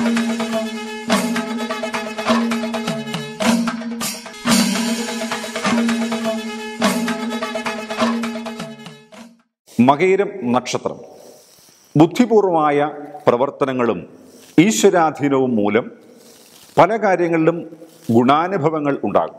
മകയിരം നക്ഷത്രം ബുദ്ധിപൂർവമായ പ്രവർത്തനങ്ങളും ഈശ്വരാധീനവും മൂലം പല കാര്യങ്ങളിലും ഗുണാനുഭവങ്ങൾ ഉണ്ടാകും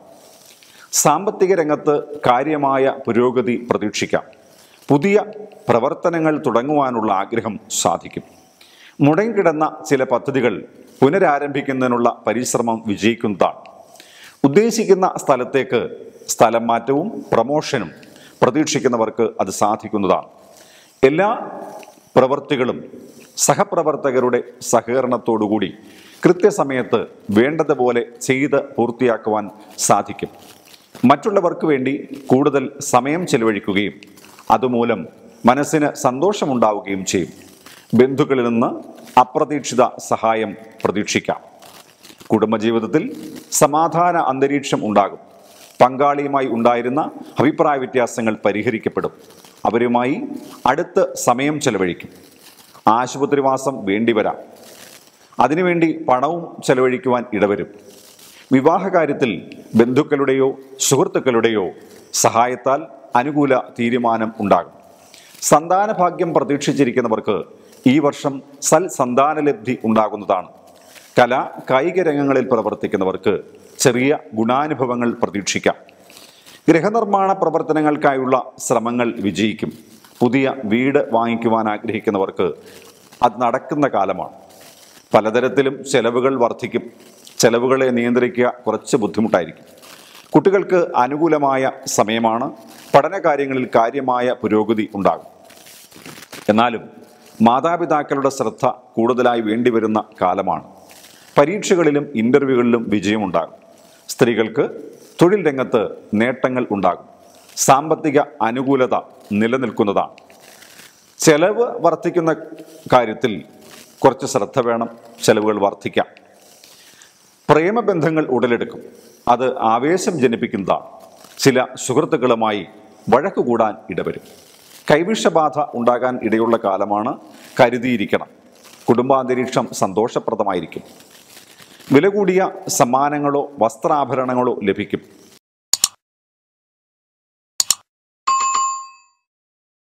സാമ്പത്തിക രംഗത്ത് കാര്യമായ പുരോഗതി പ്രതീക്ഷിക്കാം പുതിയ പ്രവർത്തനങ്ങൾ തുടങ്ങുവാനുള്ള ആഗ്രഹം സാധിക്കും മുടങ്ങിക്കിടന്ന ചില പദ്ധതികൾ പുനരാരംഭിക്കുന്നതിനുള്ള പരിശ്രമം വിജയിക്കുന്നതാണ് ഉദ്ദേശിക്കുന്ന സ്ഥലത്തേക്ക് സ്ഥലം മാറ്റവും പ്രമോഷനും പ്രതീക്ഷിക്കുന്നവർക്ക് അത് സാധിക്കുന്നതാണ് എല്ലാ പ്രവർത്തികളും സഹപ്രവർത്തകരുടെ സഹകരണത്തോടുകൂടി കൃത്യസമയത്ത് വേണ്ടതുപോലെ ചെയ്ത് പൂർത്തിയാക്കുവാൻ സാധിക്കും മറ്റുള്ളവർക്ക് വേണ്ടി കൂടുതൽ സമയം ചെലവഴിക്കുകയും അതുമൂലം മനസ്സിന് സന്തോഷമുണ്ടാവുകയും ചെയ്യും ബന്ധുക്കളിൽ നിന്ന് അപ്രതീക്ഷിത സഹായം പ്രതീക്ഷിക്കാം കുടുംബജീവിതത്തിൽ സമാധാന അന്തരീക്ഷം ഉണ്ടാകും പങ്കാളിയുമായി ഉണ്ടായിരുന്ന അഭിപ്രായ വ്യത്യാസങ്ങൾ പരിഹരിക്കപ്പെടും അവരുമായി അടുത്ത് സമയം ചെലവഴിക്കും ആശുപത്രിവാസം വേണ്ടിവരാം അതിനുവേണ്ടി പണവും ചെലവഴിക്കുവാൻ ഇടവരും വിവാഹകാര്യത്തിൽ ബന്ധുക്കളുടെയോ സുഹൃത്തുക്കളുടെയോ സഹായത്താൽ അനുകൂല തീരുമാനം ഉണ്ടാകും സന്താനഭാഗ്യം പ്രതീക്ഷിച്ചിരിക്കുന്നവർക്ക് ഈ വർഷം സൽ സന്താനലബ്ധി ഉണ്ടാകുന്നതാണ് കല കായിക രംഗങ്ങളിൽ പ്രവർത്തിക്കുന്നവർക്ക് ചെറിയ ഗുണാനുഭവങ്ങൾ പ്രതീക്ഷിക്കാം ഗൃഹനിർമ്മാണ പ്രവർത്തനങ്ങൾക്കായുള്ള ശ്രമങ്ങൾ വിജയിക്കും പുതിയ വീട് വാങ്ങിക്കുവാൻ ആഗ്രഹിക്കുന്നവർക്ക് അത് നടക്കുന്ന കാലമാണ് പലതരത്തിലും ചെലവുകൾ വർദ്ധിക്കും ചെലവുകളെ നിയന്ത്രിക്കുക കുറച്ച് ബുദ്ധിമുട്ടായിരിക്കും കുട്ടികൾക്ക് അനുകൂലമായ സമയമാണ് പഠനകാര്യങ്ങളിൽ കാര്യമായ പുരോഗതി ഉണ്ടാകും എന്നാലും മാതാപിതാക്കളുടെ ശ്രദ്ധ കൂടുതലായി വേണ്ടിവരുന്ന കാലമാണ് പരീക്ഷകളിലും ഇൻ്റർവ്യൂകളിലും വിജയമുണ്ടാകും സ്ത്രീകൾക്ക് തൊഴിൽ രംഗത്ത് നേട്ടങ്ങൾ ഉണ്ടാകും സാമ്പത്തിക അനുകൂലത നിലനിൽക്കുന്നതാണ് ചെലവ് വർദ്ധിക്കുന്ന കാര്യത്തിൽ കുറച്ച് ശ്രദ്ധ വേണം ചെലവുകൾ വർദ്ധിക്കാം പ്രേമബന്ധങ്ങൾ ഉടലെടുക്കും അത് ആവേശം ജനിപ്പിക്കുന്നതാണ് ചില സുഹൃത്തുക്കളുമായി വഴക്ക് കൂടാൻ ഇടവരും കൈവിഷബാധ ഉണ്ടാകാൻ ഇടയുള്ള കാലമാണ് കരുതിയിരിക്കണം കുടുംബാന്തരീക്ഷം സന്തോഷപ്രദമായിരിക്കും വില കൂടിയ സമ്മാനങ്ങളോ വസ്ത്രാഭരണങ്ങളോ ലഭിക്കും